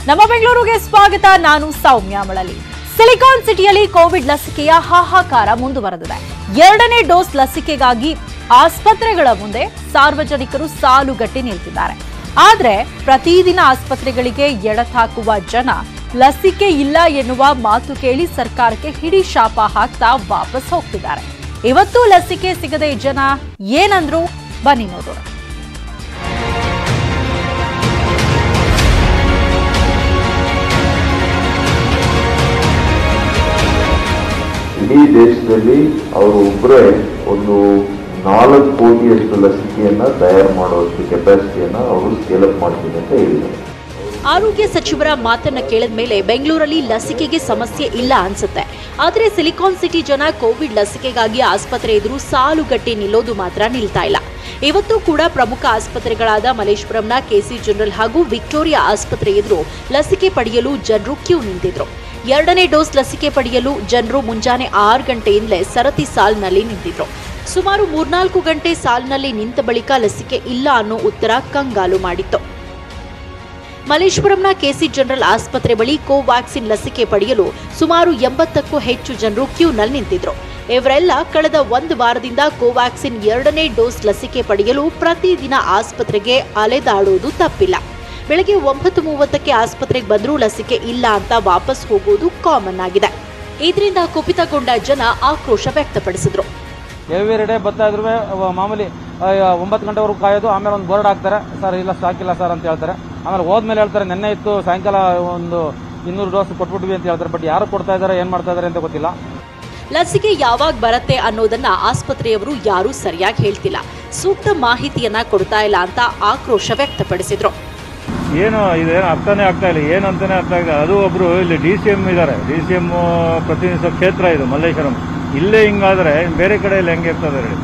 ನಮ್ಮ ಬೆಂಗಳೂರಿಗೆ ಸ್ವಾಗತ ನಾನು ಸೌಮ್ಯ ಮಳಲಿ ಸಿಲಿಕಾನ್ ಸಿಟಿಯಲ್ಲಿ ಕೋವಿಡ್ ಲಸಿಕೆಯ ಹಾಹಾಕಾರ ಮುಂದುವರೆದಿದೆ ಎರಡನೇ ಡೋಸ್ ಲಸಿಕೆಗಾಗಿ ಆಸ್ಪತ್ರೆಗಳ ಮುಂದೆ ಸಾರ್ವಜನಿಕರು ಸಾಲುಗಟ್ಟಿ ನಿಲ್ತಿದ್ದಾರೆ ಆದ್ರೆ ಪ್ರತಿದಿನ ಆಸ್ಪತ್ರೆಗಳಿಗೆ ಎಡತಾಕುವ ಜನ ಲಸಿಕೆ ಇಲ್ಲ ಎನ್ನುವ ಮಾತು ಕೇಳಿ ಸರ್ಕಾರಕ್ಕೆ ಹಿಡಿ ಶಾಪ ಹಾಕ್ತಾ ವಾಪಸ್ ಹೋಗ್ತಿದ್ದಾರೆ ಇವತ್ತು ಲಸಿಕೆ ಸಿಗದೆ ಜನ ಏನಂದ್ರು ಬನ್ನಿ ನೋಡೋಣ ಇಡೀ ದೇಶದಲ್ಲಿ ಅವರು ಒಬ್ಬರೇ ಒಂದು ನಾಲ್ಕು ಕೋಟಿಯಷ್ಟು ಲಸಿಕೆಯನ್ನ ತಯಾರು ಮಾಡುವಷ್ಟು ಕೆಪಾಸಿಟಿಯನ್ನ ಅವರು ಸ್ಕೇಲ್ ಅಪ್ ಮಾಡ್ತೀನಿ ಅಂತ ಹೇಳಿದ್ದಾರೆ ಆರೋಗ್ಯ ಸಚಿವರ ಮಾತನ್ನ ಕೇಳಿದ ಮೇಲೆ ಬೆಂಗಳೂರಲ್ಲಿ ಲಸಿಕೆಗೆ ಸಮಸ್ಯೆ ಇಲ್ಲ ಅನ್ಸುತ್ತೆ ಆದ್ರೆ ಸಿಲಿಕಾನ್ ಸಿಟಿ ಜನ ಕೋವಿಡ್ ಲಸಿಕೆಗಾಗಿ ಆಸ್ಪತ್ರೆ ಎದುರು ಸಾಲುಗಟ್ಟಿ ನಿಲ್ಲೋದು ಮಾತ್ರ ನಿಲ್ತಾ ಇಲ್ಲ ಇವತ್ತು ಕೂಡ ಪ್ರಮುಖ ಆಸ್ಪತ್ರೆಗಳಾದ ಮಲೇಶ್ವರಂನ ಕೆಸಿ ಜನರಲ್ ಹಾಗೂ ವಿಕ್ಟೋರಿಯಾ ಆಸ್ಪತ್ರೆ ಎದುರು ಲಸಿಕೆ ಪಡೆಯಲು ಜನರು ಕ್ಯೂ ನಿಂತಿದ್ರು ಎರಡನೇ ಡೋಸ್ ಲಸಿಕೆ ಪಡೆಯಲು ಜನರು ಮುಂಜಾನೆ ಆರು ಗಂಟೆಯಿಂದಲೇ ಸರತಿ ಸಾಲಿನಲ್ಲಿ ನಿಂತಿದ್ರು ಸುಮಾರು ಮೂರ್ನಾಲ್ಕು ಗಂಟೆ ಸಾಲಿನಲ್ಲಿ ನಿಂತ ಬಳಿಕ ಲಸಿಕೆ ಇಲ್ಲ ಅನ್ನೋ ಉತ್ತರ ಕಂಗಾಲು ಮಾಡಿತ್ತು ಮಲೇಶ್ವರಂನ ಕೆಸಿ ಜನರಲ್ ಆಸ್ಪತ್ರೆ ಬಳಿ ಕೋವ್ಯಾಕ್ಸಿನ್ ಲಸಿಕೆ ಪಡೆಯಲು ಸುಮಾರು ಎಂಬತ್ತಕ್ಕೂ ಹೆಚ್ಚು ಜನರು ಕ್ಯೂನಲ್ಲಿ ನಿಂತಿದ್ರು ಇವರೆಲ್ಲ ಕಳೆದ ಒಂದು ವಾರದಿಂದ ಕೋವ್ಯಾಕ್ಸಿನ್ ಎರಡನೇ ಡೋಸ್ ಲಸಿಕೆ ಪಡೆಯಲು ಪ್ರತಿದಿನ ಆಸ್ಪತ್ರೆಗೆ ಅಲೆದಾಡುವುದು ತಪ್ಪಿಲ್ಲ ಬೆಳಗ್ಗೆ ಒಂಬತ್ತು ಮೂವತ್ತಕ್ಕೆ ಆಸ್ಪತ್ರೆಗೆ ಬಂದರೂ ಲಸಿಕೆ ಇಲ್ಲ ಅಂತ ವಾಪಸ್ ಹೋಗುವುದು ಕಾಮನ್ ಆಗಿದೆ ಇದರಿಂದ ಕುಪಿತಗೊಂಡ ಜನ ಆಕ್ರೋಶ ವ್ಯಕ್ತಪಡಿಸಿದ್ರು ಎವ್ರಿ ಡೇ ಬರ್ತಾ ಇದ್ರು ಮಾಮೂಲಿ ಆ, ಒಂಬತ್ತು ಗಂಟೆವರೆಗೂ ಕಾಯೋದು ಆಮೇಲೆ ಒಂದು ಬೋರ್ಡ್ ಹಾಕ್ತಾರೆ ಸರ್ ಇಲ್ಲ ಸ್ಟಾಕ್ ಇಲ್ಲ ಸರ್ ಅಂತ ಹೇಳ್ತಾರೆ ಆಮೇಲೆ ಹೋದ್ಮೇಲೆ ಹೇಳ್ತಾರೆ ನೆನ್ನೆ ಇತ್ತು ಸಾಯಂಕಾಲ ಒಂದು ಇನ್ನೂರು ಡೋಸ್ ಕೊಟ್ಬಿಟ್ವಿ ಅಂತ ಹೇಳ್ತಾರೆ ಬಟ್ ಯಾರು ಕೊಡ್ತಾ ಇದ್ದಾರೆ ಏನ್ ಮಾಡ್ತಾ ಇದ್ದಾರೆ ಅಂತ ಗೊತ್ತಿಲ್ಲ ಲಸಿಕೆ ಯಾವಾಗ ಬರುತ್ತೆ ಅನ್ನೋದನ್ನ ಆಸ್ಪತ್ರೆಯವರು ಯಾರೂ ಸರಿಯಾಗಿ ಹೇಳ್ತಿಲ್ಲ ಸೂಕ್ತ ಮಾಹಿತಿಯನ್ನ ಕೊಡ್ತಾ ಇಲ್ಲ ಅಂತ ಆಕ್ರೋಶ ವ್ಯಕ್ತಪಡಿಸಿದ್ರು ಏನು ಇದೇನು ಅರ್ಥನೇ ಆಗ್ತಾ ಇಲ್ಲ ಏನು ಅಂತಾನೆ ಅರ್ಥ ಆಗ್ತಾ ಇಲ್ಲ ಅದು ಒಬ್ರು ಇಲ್ಲಿ ಡಿ ಸಿ ಎಂ ಇದ್ದಾರೆ ಡಿ ಸಿ ಎಂ ಪ್ರತಿನಿಧಿಸೋ ಕ್ಷೇತ್ರ ಇದು ಮಲ್ಲೇಶ್ವರಂ ಇಲ್ಲೇ ಹಿಂಗಾದ್ರೆ ಇನ್ ಬೇರೆ ಕಡೆಯಲ್ಲಿ ಹೆಂಗೆ ಇರ್ತದೆ ಹೇಳಿ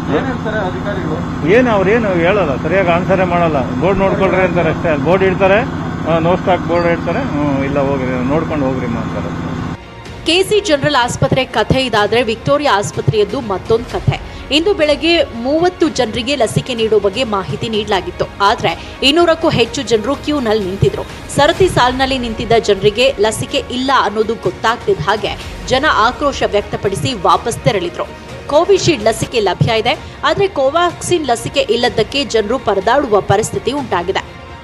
ಏನು ಅವ್ರೇನು ಹೇಳಲ್ಲ ಸರಿಯಾಗಿ ಆನ್ಸರೇ ಮಾಡಲ್ಲ ಬೋರ್ಡ್ ನೋಡ್ಕೊಳ್ರಿ ಅಂತಾರೆ ಅಷ್ಟೇ ಬೋರ್ಡ್ ಇಡ್ತಾರೆ ನೋ ಸ್ಟಾಕ್ ಬೋರ್ಡ್ ಇಡ್ತಾರೆ ಹ್ಮ್, ಇಲ್ಲ ಹೋಗ್ರಿ ನೋಡ್ಕೊಂಡು ಹೋಗ್ರಿ ಅಂತಾರೆ ಕೆಸಿ ಜನರಲ್ ಆಸ್ಪತ್ರೆ ಕಥೆ ಇದಾದ್ರೆ ವಿಕ್ಟೋರಿಯಾ ಆಸ್ಪತ್ರೆಯದ್ದು ಮತ್ತೊಂದು ಕಥೆ ಇಂದು ಬೆಳಗ್ಗೆ ಮೂವತ್ತು ಜನರಿಗೆ ಲಸಿಕೆ ನೀಡುವ ಬಗ್ಗೆ ಮಾಹಿತಿ ನೀಡಲಾಗಿತ್ತು ಆದ್ರೆ ಇನ್ನೂರಕ್ಕೂ ಹೆಚ್ಚು ಜನರು ಕ್ಯೂನಲ್ಲಿ ನಿಂತಿದ್ರು ಸರತಿ ಸಾಲಿನಲ್ಲಿ ನಿಂತಿದ್ದ ಜನರಿಗೆ ಲಸಿಕೆ ಇಲ್ಲ ಅನ್ನೋದು ಗೊತ್ತಾಗ್ತಿದ್ದ ಹಾಗೆ ಜನ ಆಕ್ರೋಶ ವ್ಯಕ್ತಪಡಿಸಿ ವಾಪಸ್ ತೆರಳಿದ್ರು ಕೋವಿಶೀಲ್ಡ್ ಲಸಿಕೆ ಲಭ್ಯ ಇದೆ ಆದ್ರೆ ಕೋವ್ಯಾಕ್ಸಿನ್ ಲಸಿಕೆ ಇಲ್ಲದಕ್ಕೆ ಜನರು ಪರದಾಡುವ ಪರಿಸ್ಥಿತಿ ಉಂಟಾಗಿದೆ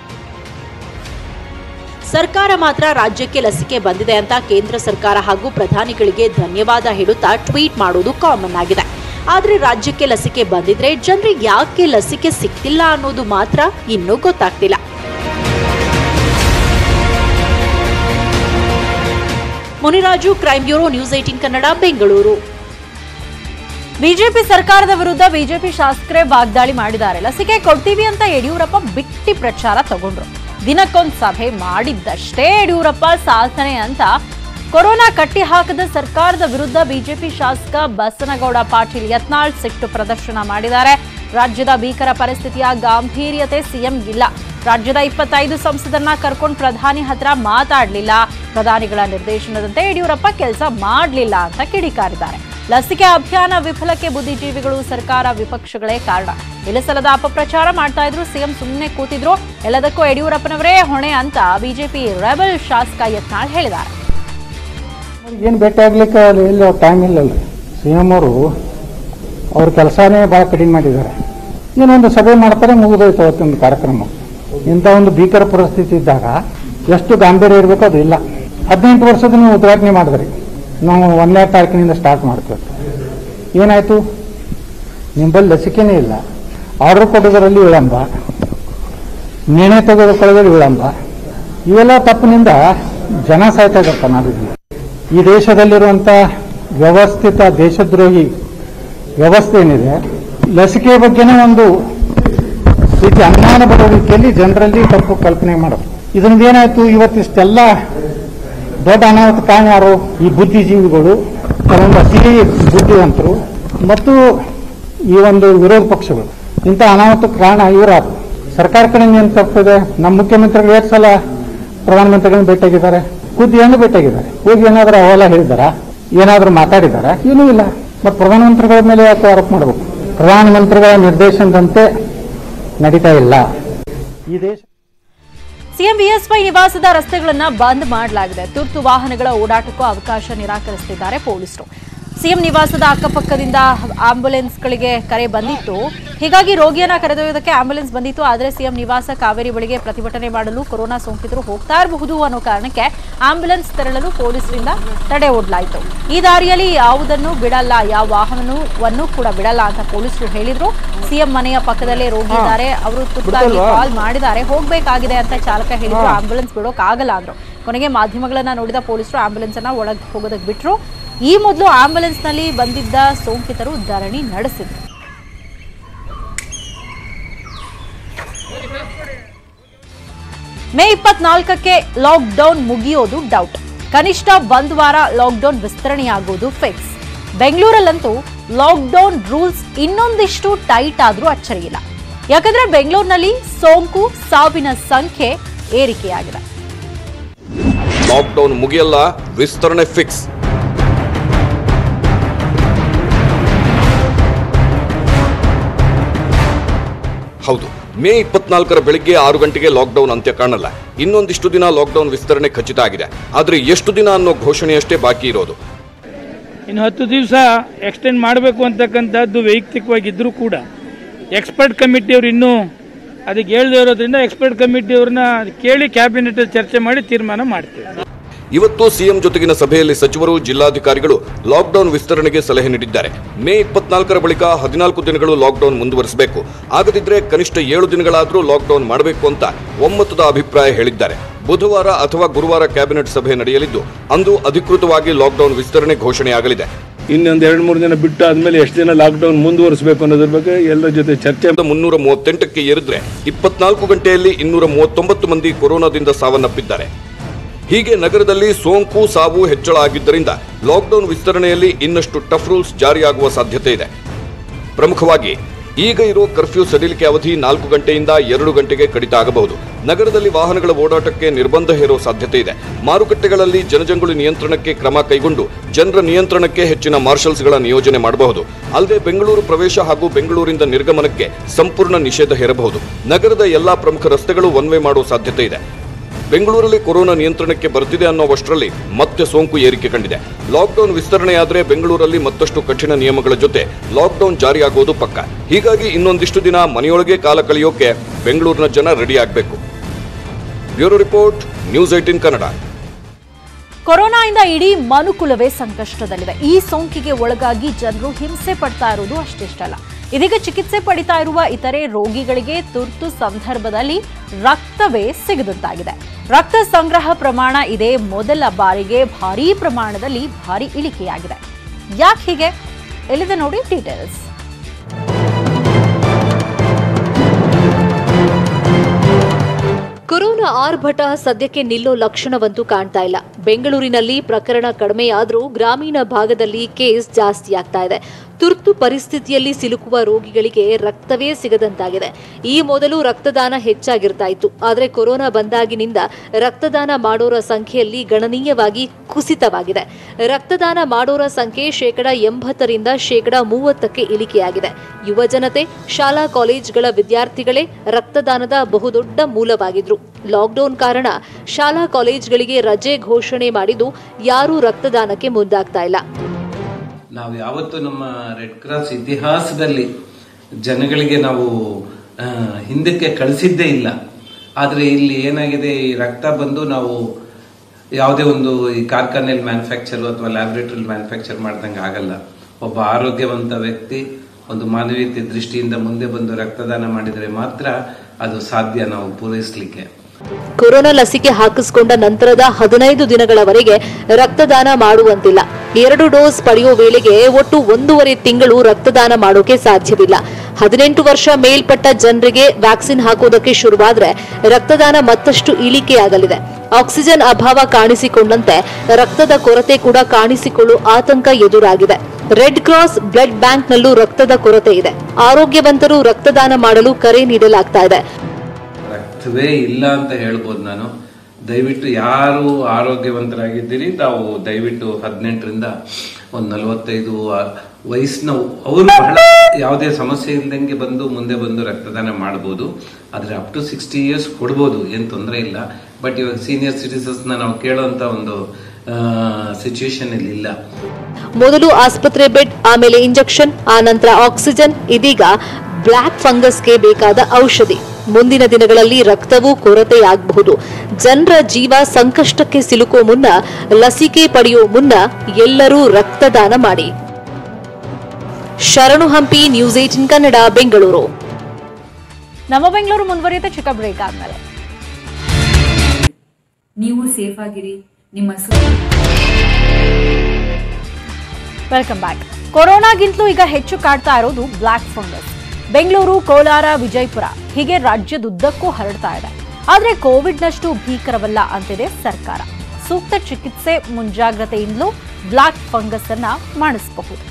ಸರ್ಕಾರ ಮಾತ್ರ ರಾಜ್ಯಕ್ಕೆ ಲಸಿಕೆ ಬಂದಿದೆ ಅಂತ ಕೇಂದ್ರ ಸರ್ಕಾರ ಹಾಗೂ ಪ್ರಧಾನಿಗಳಿಗೆ ಧನ್ಯವಾದ ಹೇಳುತ್ತಾ ಟ್ವೀಟ್ ಮಾಡೋದು ಕಾಮನ್ ಆಗಿದೆ ಆದ್ರೆ ರಾಜ್ಯಕ್ಕೆ ಲಸಿಕೆ ಬಂದಿದ್ರೆ ಜನರಿಗೆ ಯಾಕೆ ಲಸಿಕೆ ಸಿಗ್ತಿಲ್ಲ ಅನ್ನೋದು ಮಾತ್ರ ಇನ್ನೂ ಗೊತ್ತಾಗ್ತಿಲ್ಲ Muniraju crime bureau News eighteen Kannada Bengaluru BJP ಸರ್ಕಾರದ ವಿರುದ್ಧ ಬಿಜೆಪಿ ಶಾಸಕರೇ ವಾಗ್ದಾಳಿ ಮಾಡಿದ್ದಾರೆ ಲಸಿಕೆ ಕೊಡ್ತೀವಿ ಅಂತ ಯಡಿಯೂರಪ್ಪ ಬಿಟ್ಟಿ ಪ್ರಚಾರ ತಗೊಂಡ್ರು ದಿನಕ್ಕೊಂದ್ ಸಭೆ ಮಾಡಿದ್ದಷ್ಟೇ ಯಡಿಯೂರಪ್ಪ ಸಾಧನೆ ಅಂತ ಕೊರೋನಾ ಕಟ್ಟಿ ಹಾಕದ ಸರ್ಕಾರದ ವಿರುದ್ಧ ಬಿಜೆಪಿ ಶಾಸಕ ಬಸನಗೌಡ ಪಾಟೀಲ್ ಯತ್ನಾಳ್ ಸಿಟ್ಟು ಪ್ರದರ್ಶನ ಮಾಡಿದ್ದಾರೆ ರಾಜ್ಯದ ಭೀಕರ ಪರಿಸ್ಥಿತಿಯ ಗಾಂಭೀರ್ಯತೆ ಸಿಎಂಗಿಲ್ಲ ರಾಜ್ಯದ ಇಪ್ಪತ್ತೈದು ಸಂಸದರನ್ನ ಕರ್ಕೊಂಡು ಪ್ರಧಾನಿ ಹತ್ರ ಮಾತಾಡ್ಲಿಲ್ಲ ಪ್ರಧಾನಿಗಳ ನಿರ್ದೇಶನದಂತೆ ಯಡಿಯೂರಪ್ಪ ಕೆಲಸ ಮಾಡಲಿಲ್ಲ ಅಂತ ಕಿಡಿಕಾರಿದ್ದಾರೆ ಲಸಿಕೆ ಅಭಿಯಾನ ವಿಫಲಕ್ಕೆ ಬುದ್ಧಿಜೀವಿಗಳು ಸರ್ಕಾರ ವಿಪಕ್ಷಗಳೇ ಕಾರಣ ಇಲ್ಲಸಲ್ಲದ ಅಪಪ್ರಚಾರ ಮಾಡ್ತಾ ಇದ್ರು ಸಿಎಂ ಸುಮ್ಮನೆ ಕೂತಿದ್ರು ಎಲ್ಲದಕ್ಕೂ ಯಡಿಯೂರಪ್ಪನವರೇ ಹೊಣೆ ಅಂತ ಬಿಜೆಪಿ ರೆಬಲ್ ಶಾಸಕ ಯತ್ನಾಳ್ ಹೇಳಿದ್ದಾರೆ ಏನು ಭೇಟಿ ಆಗ್ಲಿಕ್ಕೆ ಅಲ್ಲಿ ಇಲ್ಲ ಟೈಮ್ ಇಲ್ಲಲ್ಲ ಸಿ ಎಂ ಅವರು ಅವ್ರ ಕೆಲಸನೇ ಭಾಳ ಕಡಿಮೆ ಮಾಡಿದ್ದಾರೆ ಏನೊಂದು ಸಭೆ ಮಾಡ್ತಾರೆ ಮುಗಿದೋಯ್ತು ಅವತ್ತೊಂದು ಕಾರ್ಯಕ್ರಮ ಇಂಥ ಒಂದು ಭೀಕರ ಪರಿಸ್ಥಿತಿ ಇದ್ದಾಗ ಎಷ್ಟು ಗಾಂಭೀರ್ಯ ಇರಬೇಕು ಅದು ಇಲ್ಲ ಹದಿನೆಂಟು ವರ್ಷದ ನೀವು ಉದ್ಘಾಟನೆ ಮಾಡಿದ್ರಿ ನಾವು ಒಂದನೇ ತಾರೀಕಿನಿಂದ ಸ್ಟಾರ್ಟ್ ಮಾಡ್ತೀವಿ ಏನಾಯಿತು ನಿಂಬಲ್ಲಿ ಲಸಿಕೆನೇ ಇಲ್ಲ ಆರ್ಡರ್ ಕೊಡೋದರಲ್ಲಿ ವಿಳಂಬ ನಿರ್ಣಯ ತೆಗೆದುಕೊಳ್ಳೋದ್ರಲ್ಲಿ ವಿಳಂಬ ಇವೆಲ್ಲ ತಪ್ಪಿನಿಂದ ಜನ ಸಾಯ್ತಾ ಇದ್ದಾರೆ ಕರ್ನಾಟಕದಿಂದ ಈ ದೇಶದಲ್ಲಿರುವಂಥ ವ್ಯವಸ್ಥಿತ ದೇಶದ್ರೋಹಿ ವ್ಯವಸ್ಥೆ ಏನಿದೆ ಲಸಿಕೆ ಬಗ್ಗೆನೇ ಒಂದು ರೀತಿ ಅನುಮಾನ ಬರೋ ರೀತಿಯಲ್ಲಿ ಜನರಲ್ಲಿ ತಪ್ಪು ಕಲ್ಪನೆ ಮಾಡೋದು ಇದರಿಂದ ಏನಾಯ್ತು ಇವತ್ತಿಷ್ಟೆಲ್ಲ ದೊಡ್ಡ ಅನಾಹುತ ಕಾರಣ ಯಾರು ಈ ಬುದ್ಧಿಜೀವಿಗಳು ಕೆಲವೊಂದು ಅತಿ ಬುದ್ಧಿವಂತರು ಮತ್ತು ಈ ಒಂದು ವಿರೋಧ ಪಕ್ಷಗಳು ಇಂಥ ಅನಾಹುತಕ್ಕೆ ಕಾರಣ ಇವರಾರು ಸರ್ಕಾರ ಕಡೆಯಿಂದ ಏನು ತಪ್ಪಿದೆ ನಮ್ಮ ಮುಖ್ಯಮಂತ್ರಿಗಳು ಎಷ್ಟು ಸಲ ಪ್ರಧಾನಮಂತ್ರಿಗಳನ್ನ ಭೇಟಿಯಾಗಿದ್ದಾರೆ ಖುದ್ದು ಏನು ಭೇಟಿಯಾಗಿದ್ದಾರೆ ಹೋಗಿ ಏನಾದರೂ ಅವೆಲ್ಲ ಹೇಳಿದಾರ ಏನಾದರೂ ಮಾತಾಡಿದಾರ ಏನೂ ಇಲ್ಲ ಮತ್ತು ಪ್ರಧಾನಮಂತ್ರಿಗಳ ಮೇಲೆ ಯಾಕೆ ಆರೋಪ ಮಾಡಬೇಕು ಪ್ರಧಾನಮಂತ್ರಿಗಳ ನಿರ್ದೇಶನದಂತೆ ನಡೀತಾ ಇಲ್ಲ ಈ ದೇಶ ಸಿಎಂ ಬಿಎಸ್ವೈ ನಿವಾಸದ ರಸ್ತೆಗಳನ್ನ ಬಂದ್ ಮಾಡಲಾಗಿದೆ ತುರ್ತು ವಾಹನಗಳ ಓಡಾಟಕ್ಕೂ ಅವಕಾಶ ನಿರಾಕರಿಸುತ್ತಿದ್ದಾರೆ ಪೊಲೀಸರು ಸಿಎಂ ನಿವಾಸದ ಅಕ್ಕಪಕ್ಕದಿಂದ ಆಂಬ್ಯುಲೆನ್ಸ್ಗಳಿಗೆ ಕರೆ ಬಂದಿತ್ತು ಹೀಗಾಗಿ ರೋಗಿಯನ್ನ ಕರೆದೊಯ್ಯೋದಕ್ಕೆ ಆಂಬ್ಯುಲೆನ್ಸ್ ಬಂದಿತ್ತು ಆದರೆ ಸಿಎಂ ನಿವಾಸ ಕಾವೇರಿ ಬಳಿಗೆ ಪ್ರತಿಭಟನೆ ಮಾಡಲು ಕೊರೋನಾ ಸೋಂಕಿತರು ಹೋಗ್ತಾ ಇರಬಹುದು ಅನ್ನೋ ಕಾರಣಕ್ಕೆ ಆಂಬ್ಯುಲೆನ್ಸ್ ತೆರಳಲು ಪೊಲೀಸರಿಂದ ತಡೆ ಒಡ್ಲಾಯಿತು ಈ ದಾರಿಯಲ್ಲಿ ಯಾವುದನ್ನು ಬಿಡಲ್ಲ ಯಾವ ವಾಹನವನ್ನು ಕೂಡ ಬಿಡಲ್ಲ ಅಂತ ಪೊಲೀಸರು ಹೇಳಿದ್ರು ಸಿಎಂ ಮನೆಯ ಪಕ್ಕದಲ್ಲೇ ರೋಗಿ ಇದ್ದಾರೆ ಅವರು ತುರ್ತಾಗಿ ಕಾಲ್ ಮಾಡಿದ್ದಾರೆ ಹೋಗ್ಬೇಕಾಗಿದೆ ಅಂತ ಚಾಲಕ ಹೇಳಿದ್ರು ಆಂಬ್ಯುಲೆನ್ಸ್ ಬಿಡೋಕ್ ಆಗಲ್ಲ ಅಂದ್ರು ಕೊನೆಗೆ ಮಾಧ್ಯಮಗಳನ್ನ ನೋಡಿದ ಪೊಲೀಸರು ಆಂಬ್ಯುಲೆನ್ಸ್ ಅನ್ನ ಒಳಗೆ ಹೋಗೋದಕ್ಕೆ ಬಿಟ್ರು ಈ ಮೊದಲು ಆಂಬ್ಯುಲೆನ್ಸ್ ನಲ್ಲಿ ಬಂದಿದ್ದ ಸೋಂಕಿತರು ಧರಣಿ ನಡೆಸಿದ್ರು ಮೇ ಇಪ್ಪತ್ನಾಲ್ಕಕ್ಕೆ ಲಾಕ್ಡೌನ್ ಮುಗಿಯೋದು ಡೌಟ್ ಕನಿಷ್ಠ ಒಂದು ವಾರ ಲಾಕ್ಡೌನ್ ವಿಸ್ತರಣೆಯಾಗೋದು ಫಿಕ್ಸ್ ಬೆಂಗಳೂರಲ್ಲಂತೂ ಲಾಕ್ಡೌನ್ ರೂಲ್ಸ್ ಇನ್ನೊಂದಿಷ್ಟು ಟೈಟ್ ಆದ್ರೂ ಅಚ್ಚರಿಯಿಲ್ಲ ಯಾಕಂದ್ರೆ ಬೆಂಗಳೂರಿನಲ್ಲಿ ಸೋಂಕು ಸಾವಿನ ಸಂಖ್ಯೆ ಏರಿಕೆಯಾಗಿದೆ ಲಾಕ್ಡೌನ್ ಮುಗಿಯಲ್ಲ ವಿಸ್ತರಣೆ ಫಿಕ್ಸ್ ಹೌದು ಮೇ ಇಪ್ಪತ್ನಾಲ್ಕರ ಬೆಳಿಗ್ಗೆ ಆರು ಗಂಟೆಗೆ ಲಾಕ್ಡೌನ್ ಅಂತ್ಯ ಕಾಣಲ್ಲ ಇನ್ನೊಂದಿಷ್ಟು ದಿನ ಲಾಕ್ಡೌನ್ ವಿಸ್ತರಣೆ ಖಚಿತ ಆಗಿದೆ ಆದ್ರೆ ಎಷ್ಟು ದಿನ ಅನ್ನೋ ಘೋಷಣೆಯಷ್ಟೇ ಬಾಕಿ ಇರೋದು ಇನ್ನು ಹತ್ತು ದಿವಸ ಎಕ್ಸ್ಟೆಂಡ್ ಮಾಡಬೇಕು ಅಂತಕ್ಕಂಥದ್ದು ವೈಯಕ್ತಿಕವಾಗಿದ್ದರೂ ಕೂಡ ಎಕ್ಸ್ಪರ್ಟ್ ಕಮಿಟಿಯವರು ಇನ್ನೂ ಅದಕ್ಕೆ ಹೇಳ್ದೇ ಇರೋದ್ರಿಂದ ಎಕ್ಸ್ಪರ್ಟ್ ಕಮಿಟಿಯವ್ರನ್ನ ಕೇಳಿ ಕ್ಯಾಬಿನೆಟ್ ಚರ್ಚೆ ಮಾಡಿ ತೀರ್ಮಾನ ಮಾಡ್ತೇವೆ ಇವತ್ತು ಸಿಎಂ ಜೊತೆಗಿನ ಸಭೆಯಲ್ಲಿ ಸಚಿವರು ಜಿಲ್ಲಾಧಿಕಾರಿಗಳು ಲಾಕ್ಡೌನ್ ವಿಸ್ತರಣೆಗೆ ಸಲಹೆ ನೀಡಿದ್ದಾರೆ ಮೇ ಇಪ್ಪತ್ನಾಲ್ಕರ ಬಳಿಕ ಹದಿನಾಲ್ಕು ದಿನಗಳು ಲಾಕ್ಡೌನ್ ಮುಂದುವರಿಸಬೇಕು ಆಗದಿದ್ರೆ ಕನಿಷ್ಠ ಏಳು ದಿನಗಳಾದರೂ ಲಾಕ್ಡೌನ್ ಮಾಡಬೇಕು ಅಂತ ಒಮ್ಮತದ ಅಭಿಪ್ರಾಯ ಹೇಳಿದ್ದಾರೆ ಬುಧವಾರ ಅಥವಾ ಗುರುವಾರ ಕ್ಯಾಬಿನೆಟ್ ಸಭೆ ನಡೆಯಲಿದ್ದು ಅಂದು ಅಧಿಕೃತವಾಗಿ ಲಾಕ್ಡೌನ್ ವಿಸ್ತರಣೆ ಘೋಷಣೆಯಾಗಲಿದೆ ಇನ್ನೊಂದು ಎರಡು ಮೂರು ದಿನ ಬಿಟ್ಟು ಆದ್ಮೇಲೆ ಎಷ್ಟು ದಿನ ಲಾಕ್ಡೌನ್ ಮುಂದುವರಿಸಬೇಕು ಅನ್ನೋದ್ರ ಬಗ್ಗೆ ಎಲ್ಲರ ಜೊತೆ ಚರ್ಚೆ ಮುನ್ನೂರ ಮೂವತ್ತೆಂಟಕ್ಕೆ ಏರಿದ್ರೆ ಇಪ್ಪತ್ನಾಲ್ಕು ಗಂಟೆಯಲ್ಲಿ ಇನ್ನೂರ ಮೂವತ್ತೊಂಬತ್ತು ಮಂದಿ ಕೊರೋನಾದಿಂದ ಸಾವನ್ನಪ್ಪಿದ್ದಾರೆ ಹೀಗೆ ನಗರದಲ್ಲಿ ಸೋಂಕು ಸಾವು ಹೆಚ್ಚಳ ಆಗಿದ್ದರಿಂದ ಲಾಕ್ಡೌನ್ ವಿಸ್ತರಣೆಯಲ್ಲಿ ಇನ್ನಷ್ಟು ಟಫ್ ರೂಲ್ಸ್ ಜಾರಿಯಾಗುವ ಸಾಧ್ಯತೆ ಇದೆ ಪ್ರಮುಖವಾಗಿ ಈಗ ಇರೋ ಕರ್ಫ್ಯೂ ಸಡಿಲಿಕೆ ಅವಧಿ ನಾಲ್ಕು ಗಂಟೆಯಿಂದ ಎರಡು ಗಂಟೆಗೆ ಕಡಿತ ಆಗಬಹುದು ನಗರದಲ್ಲಿ ವಾಹನಗಳ ಓಡಾಟಕ್ಕೆ ನಿರ್ಬಂಧ ಹೇರೋ ಸಾಧ್ಯತೆ ಇದೆ ಮಾರುಕಟ್ಟೆಗಳಲ್ಲಿ ಜನಜಂಗುಳಿ ನಿಯಂತ್ರಣಕ್ಕೆ ಕ್ರಮ ಕೈಗೊಂಡು ಜನರ ನಿಯಂತ್ರಣಕ್ಕೆ ಹೆಚ್ಚಿನ ಮಾರ್ಷಲ್ಸ್ಗಳ ನಿಯೋಜನೆ ಮಾಡಬಹುದು ಅಲ್ಲದೆ ಬೆಂಗಳೂರು ಪ್ರವೇಶ ಹಾಗೂ ಬೆಂಗಳೂರಿಂದ ನಿರ್ಗಮನಕ್ಕೆ ಸಂಪೂರ್ಣ ನಿಷೇಧ ಹೇರಬಹುದು ನಗರದ ಎಲ್ಲಾ ಪ್ರಮುಖ ರಸ್ತೆಗಳು ಒನ್ ವೇ ಮಾಡುವ ಸಾಧ್ಯತೆ ಇದೆ ಬೆಂಗಳೂರಲ್ಲಿ ಕೊರೋನಾ ನಿಯಂತ್ರಣಕ್ಕೆ ಬರ್ತಿದೆ ಅನ್ನೋವಷ್ಟರಲ್ಲಿ ಮತ್ತೆ ಸೋಂಕು ಏರಿಕೆ ಕಂಡಿದೆ ಲಾಕ್ಡೌನ್ ವಿಸ್ತರಣೆಯಾದರೆ ಬೆಂಗಳೂರಲ್ಲಿ ಮತ್ತಷ್ಟು ಕಠಿಣ ನಿಯಮಗಳ ಜೊತೆ ಲಾಕ್ಡೌನ್ ಜಾರಿಯಾಗೋದು ಪಕ್ಕ ಹೀಗಾಗಿ ಇನ್ನೊಂದಿಷ್ಟು ದಿನ ಮನೆಯೊಳಗೆ ಕಾಲ ಕಳೆಯೋಕೆ ಬೆಂಗಳೂರಿನ ಜನ ರೆಡಿ ಆಗಬೇಕು bureau report News eighteen Kannada ಕೊರೋನಾಯಿಂದ ಇಡೀ ಮನುಕುಲವೇ ಸಂಕಷ್ಟದಲ್ಲಿದೆ ಈ ಸೋಂಕಿಗೆ ಒಳಗಾಗಿ ಜನರು ಹಿಂಸೆ ಪಡ್ತಾ ಇರುವುದು ಅಷ್ಟಿಷ್ಟಲ್ಲ ಇದೀಗ ಚಿಕಿತ್ಸೆ ಪಡಿತಾ ಇರುವ ಇತರೆ ರೋಗಿಗಳಿಗೆ ತುರ್ತು ಸಂದರ್ಭದಲ್ಲಿ ರಕ್ತವೇ ಸಿಗದಂತಾಗಿದೆ ರಕ್ತ ಸಂಗ್ರಹ ಪ್ರಮಾಣ ಇದೇ ಮೊದಲ ಬಾರಿಗೆ ಭಾರೀ ಪ್ರಮಾಣದಲ್ಲಿ ಭಾರಿ ಇಳಿಕೆಯಾಗಿದೆ ಯಾಕೆ ಹೀಗೆ ಎಲ್ಲಿದೆ ನೋಡಿ ಡೀಟೇಲ್ಸ್ ಕೊರೋನಾ ಆರ್ಭಟ ಸದ್ಯಕ್ಕೆ ನಿಲ್ಲೋ ಲಕ್ಷಣವಂತೂ ಕಾಣ್ತಾ ಇಲ್ಲ ಬೆಂಗಳೂರಿನಲ್ಲಿ ಪ್ರಕರಣ ಕಡಿಮೆಯಾದರೂ ಗ್ರಾಮೀಣ ಭಾಗದಲ್ಲಿ ಕೇಸ್ ಜಾಸ್ತಿ ಆಗ್ತಾ ಇದೆ ತುರ್ತು ಪರಿಸ್ಥಿತಿಯಲ್ಲಿ ಸಿಲುಕುವ ರೋಗಿಗಳಿಗೆ ರಕ್ತವೇ ಸಿಗದಂತಾಗಿದೆ ಈ ಮೊದಲು ರಕ್ತದಾನ ಹೆಚ್ಚಾಗಿರ್ತಾ ಇತ್ತು ಆದರೆ ಕೊರೋನಾ ಬಂದಾಗಿನಿಂದ ರಕ್ತದಾನ ಮಾಡೋರ ಸಂಖ್ಯೆಯಲ್ಲಿ ಗಣನೀಯವಾಗಿ ಕುಸಿತವಾಗಿದೆ ರಕ್ತದಾನ ಮಾಡೋರ ಸಂಖ್ಯೆ ಶೇಕಡ ಎಂಬತ್ತರಿಂದ ಶೇಕಡ ಮೂವತ್ತಕ್ಕೆ ಇಳಿಕೆಯಾಗಿದೆ ಯುವ ಜನತೆ ಶಾಲಾ ಕಾಲೇಜ್ಗಳ ವಿದ್ಯಾರ್ಥಿಗಳೇ ರಕ್ತದಾನದ ಬಹುದೊಡ್ಡ ಮೂಲವಾಗಿದ್ರು ಲಾಕ್ಡೌನ್ ಕಾರಣ ಶಾಲಾ ಕಾಲೇಜ್ಗಳಿಗೆ ರಜೆ ಘೋಷಣೆ ಮಾಡಿದ್ದು ಯಾರೂ ರಕ್ತದಾನಕ್ಕೆ ಮುಂದಾಗ್ತಾ ಇಲ್ಲ ನಾವು ಯಾವತ್ತು ನಮ್ಮ ರೆಡ್ ಕ್ರಾಸ್ ಇತಿಹಾಸದಲ್ಲಿ ಜನಗಳಿಗೆ ನಾವು ಆ, ಹಿಂದಕ್ಕೆ ಕಳಿಸಿದ್ದೇ ಇಲ್ಲ ಆದರೆ ಇಲ್ಲಿ ಏನಾಗಿದೆ ಈ ರಕ್ತ ಬಂದು ನಾವು ಯಾವುದೇ ಒಂದು ಈ ಕಾರ್ಖಾನೆಯಲ್ಲಿ ಮ್ಯಾನುಫ್ಯಾಕ್ಚರ್ ಅಥವಾ ಲ್ಯಾಬ್ರೇಟರಿ ಮ್ಯಾನುಫ್ಯಾಕ್ಚರ್ ಮಾಡ್ದಂಗೆ ಆಗಲ್ಲ ಒಬ್ಬ ಆರೋಗ್ಯವಂತ ವ್ಯಕ್ತಿ ಒಂದು ಮಾನವೀಯತೆ ದೃಷ್ಟಿಯಿಂದ ಮುಂದೆ ಬಂದು ರಕ್ತದಾನ ಮಾಡಿದರೆ ಮಾತ್ರ ಅದು ಸಾಧ್ಯ ನಾವು ಪೂರೈಸಲಿಕ್ಕೆ ಕೊರೋನಾ ಲಸಿಕೆ ಹಾಕಿಸಿಕೊಂಡ ನಂತರದ ಹದಿನೈದು ದಿನಗಳವರೆಗೆ ರಕ್ತದಾನ ಮಾಡುವಂತಿಲ್ಲ ಎರಡು ಡೋಸ್ ಪಡೆಯುವ ವೇಳೆಗೆ ಒಟ್ಟು ಒಂದೂವರೆ ತಿಂಗಳು ರಕ್ತದಾನ ಮಾಡೋಕೆ ಸಾಧ್ಯವಿಲ್ಲ ಹದಿನೆಂಟು ವರ್ಷ ಮೇಲ್ಪಟ್ಟ ಜನರಿಗೆ ವ್ಯಾಕ್ಸಿನ್ ಹಾಕೋದಕ್ಕೆ ಶುರುವಾದ್ರೆ ರಕ್ತದಾನ ಮತ್ತಷ್ಟು ಇಳಿಕೆಯಾಗಲಿದೆ ಆಕ್ಸಿಜನ್ ಅಭಾವ ಕಾಣಿಸಿಕೊಂಡಂತೆ ರಕ್ತದ ಕೊರತೆ ಕೂಡ ಕಾಣಿಸಿಕೊಳ್ಳುವ ಆತಂಕ ಎದುರಾಗಿದೆ ರೆಡ್ ಕ್ರಾಸ್ ಬ್ಲಡ್ ಬ್ಯಾಂಕ್ನಲ್ಲೂ ರಕ್ತದ ಕೊರತೆ ಇದೆ ಆರೋಗ್ಯವಂತರು ರಕ್ತದಾನ ಮಾಡಲು ಕರೆ ನೀಡಲಾಗ್ತಾ ಇದೆ ರಕ್ತವೇ ಇಲ್ಲ ಅಂತ ಹೇಳ್ಬೋದು ನಾನು ದಯವಿಟ್ಟು ಯಾರು ಆರೋಗ್ಯವಂತರಾಗಿದ್ದೀರಿ ತಾವು ದಯವಿಟ್ಟು ಹದಿನೆಂಟರಿಂದ ಒಂದು ನಲವತ್ತೈದು ವಯಸ್ಸಿನ ಅವರು ಬಹಳ ಯಾವುದೇ ಸಮಸ್ಯೆ ಇಲ್ದಂಗೆ ಬಂದು ಮುಂದೆ ಬಂದು ರಕ್ತದಾನ ಮಾಡಬಹುದು ಆದ್ರೆ ಅಪ್ ಟು ಸಿಕ್ಸ್ಟಿ ಇಯರ್ಸ್ ಕೊಡ್ಬೋದು ಏನ್ ತೊಂದರೆ ಇಲ್ಲ ಬಟ್ ಇವಾಗ ಸೀನಿಯರ್ ಸಿಟಿಸನ್ಸ್ನ ನಾವು ಕೇಳೋಂತ ಒಂದು ಸಿಚುವೇಶನ್ ಇಲ್ಲಿ ಇಲ್ಲ ಮೊದಲು ಆಸ್ಪತ್ರೆ ಬೆಡ್ ಆಮೇಲೆ ಇಂಜೆಕ್ಷನ್ ಆ ನಂತರ ಆಕ್ಸಿಜನ್ ಇದೀಗ ಬ್ಲ್ಯಾಕ್ ಫಂಗಸ್ಗೆ ಬೇಕಾದ ಔಷಧಿ ಮುಂದಿನ ದಿನಗಳಲ್ಲಿ ರಕ್ತವೂ ಕೊರತೆಯಾಗಬಹುದು ಜನರ ಜೀವ ಸಂಕಷ್ಟಕ್ಕೆ ಸಿಲುಕೋ ಮುನ್ನ ಲಸಿಕೆ ಪಡೆಯೋ ಮುನ್ನ ಎಲ್ಲರೂ ರಕ್ತದಾನ ಮಾಡಿ ಶರಣು ಹಂಪಿ ನ್ಯೂಸ್ ಏಟಿನ್ ಕನ್ನಡ ಬೆಂಗಳೂರು ನಮ್ಮ ಬೆಂಗಳೂರು ಮುಂದುವರಿಯುತ್ತೆ ಚಿಕ್ಕ ಬ್ರೇಕ್ ಆದ್ಮೇಲೆ ನೀವು ಸೇಫ್ ಆಗಿರಿ ನಿಮ್ಮ ಸು ವೆಲ್ಕಮ್ ಬ್ಯಾಕ್ ಕೊರೋನಾಗಿಂತಲೂ ಈಗ ಹೆಚ್ಚು ಕಾಡ್ತಾ ಇರೋದು ಬ್ಲ್ಯಾಕ್ ಫಂಗಸ್ ಬೆಂಗಳೂರು ಕೋಲಾರ ವಿಜಯಪುರ ಹೀಗೆ ರಾಜ್ಯದುದ್ದಕ್ಕೂ ಹರಡ್ತಾ ಇದೆ ಆದ್ರೆ ಕೋವಿಡ್ನಷ್ಟು ಭೀಕರವಲ್ಲ ಅಂತಿದೆ ಸರ್ಕಾರ ಸೂಕ್ತ ಚಿಕಿತ್ಸೆ ಮುಂಜಾಗ್ರತೆಯಿಂದಲೂ ಬ್ಲ್ಯಾಕ್ ಫಂಗಸ್ ಅನ್ನ ಮಾಡಿಸಬಹುದು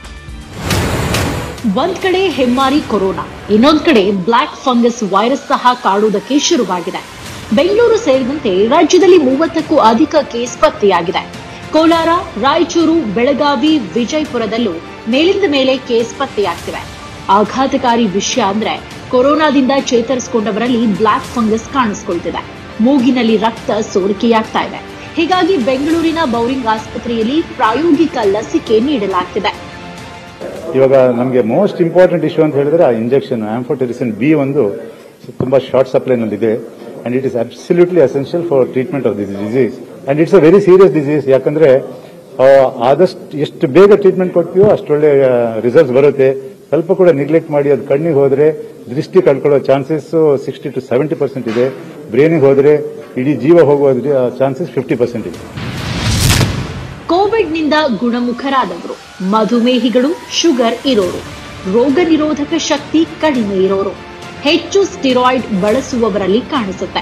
ಒಂದ್ ಕಡೆ ಹೆಮ್ಮಾರಿ ಕೊರೋನಾ ಇನ್ನೊಂದ್ ಕಡೆ ಬ್ಲ್ಯಾಕ್ ಫಂಗಸ್ ವೈರಸ್ ಸಹ ಕಾಡುವುದಕ್ಕೆ ಶುರುವಾಗಿದೆ ಬೆಂಗಳೂರು ಸೇರಿದಂತೆ ರಾಜ್ಯದಲ್ಲಿ ಮೂವತ್ತಕ್ಕೂ ಅಧಿಕ ಕೇಸ್ ಪತ್ತೆಯಾಗಿದೆ ಕೋಲಾರ ರಾಯಚೂರು ಬೆಳಗಾವಿ ವಿಜಯಪುರದಲ್ಲೂ ಮೇಲಿಂದ ಮೇಲೆ ಕೇಸ್ ಪತ್ತೆಯಾಗ್ತಿವೆ ಆಘಾತಕಾರಿ ವಿಷಯ ಅಂದ್ರೆ ಕೊರೋನಾದಿಂದ ಚೇತರಿಸಿಕೊಂಡವರಲ್ಲಿ ಬ್ಲ್ಯಾಕ್ ಫಂಗಸ್ ಕಾಣಿಸ್ಕೊಳ್ತಿದೆ ಮೂಗಿನಲ್ಲಿ ರಕ್ತ ಸೋರಿಕೆಯಾಗ್ತಾ ಇದೆ ಹೀಗಾಗಿ ಬೆಂಗಳೂರಿನ ಬೌರಿಂಗ್ ಆಸ್ಪತ್ರೆಯಲ್ಲಿ ಪ್ರಾಯೋಗಿಕ ಲಸಿಕೆ ನೀಡಲಾಗ್ತಿದೆ ಇವಾಗ ನಮಗೆ ಮೋಸ್ಟ್ ಇಂಪಾರ್ಟೆಂಟ್ ಇಶ್ಯೂ ಅಂತ ಹೇಳಿದ್ರೆ ಆ ಇಂಜೆಕ್ಷನ್ ಆಂಫೋಟೆರಿಸಿನ್ ಬಿ ಒಂದು ತುಂಬಾ ಶಾರ್ಟ್ ಸಪ್ಲೈನಲ್ಲಿದೆ and it is absolutely essential for treatment of this disease and it's a very serious disease ಯಾಕಂದ್ರೆ ಆ, ಆದಷ್ಟು ಎಷ್ಟು ಬೇಗ ಟ್ರೀಟ್ಮೆಂಟ್ ಕೊಡ್ತೀವೋ ಅಷ್ಟೊಳ್ಳೆ ರಿಸಲ್ಟ್ಸ್ ಬರುತ್ತೆ ಸ್ವಲ್ಪ ಕೂಡ ನಿಗ್ಲೆಕ್ಟ್ ಮಾಡಿ ಅದು ಕಣ್ಣಿಗೆ ಹೋದ್ರೆ ದೃಷ್ಟಿ ಕಳ್ಕೊಳ್ಳೋ chances sixty to seventy percent ಇದೆ ಬ್ರೈನಿಗೆ ಹೋದ್ರೆ ಇಡೀ ಜೀವ ಹೋಗುವ ಚಾನ್ಸಸ್ ಫಿಫ್ಟಿ ಪರ್ಸೆಂಟ್ ಇದೆ ಕೋವಿಡ್ನಿಂದ ಗುಣಮುಖರಾದವರು ಮಧುಮೇಹಿಗಳು ಶುಗರ್ ಇರೋರು ರೋಗ ನಿರೋಧಕ ಶಕ್ತಿ ಕಡಿಮೆ ಇರೋರು ಹೆಚ್ಚು ಸ್ಟಿರಾಯ್ಡ್ ಬಳಸುವವರಲ್ಲಿ ಕಾಣಿಸುತ್ತೆ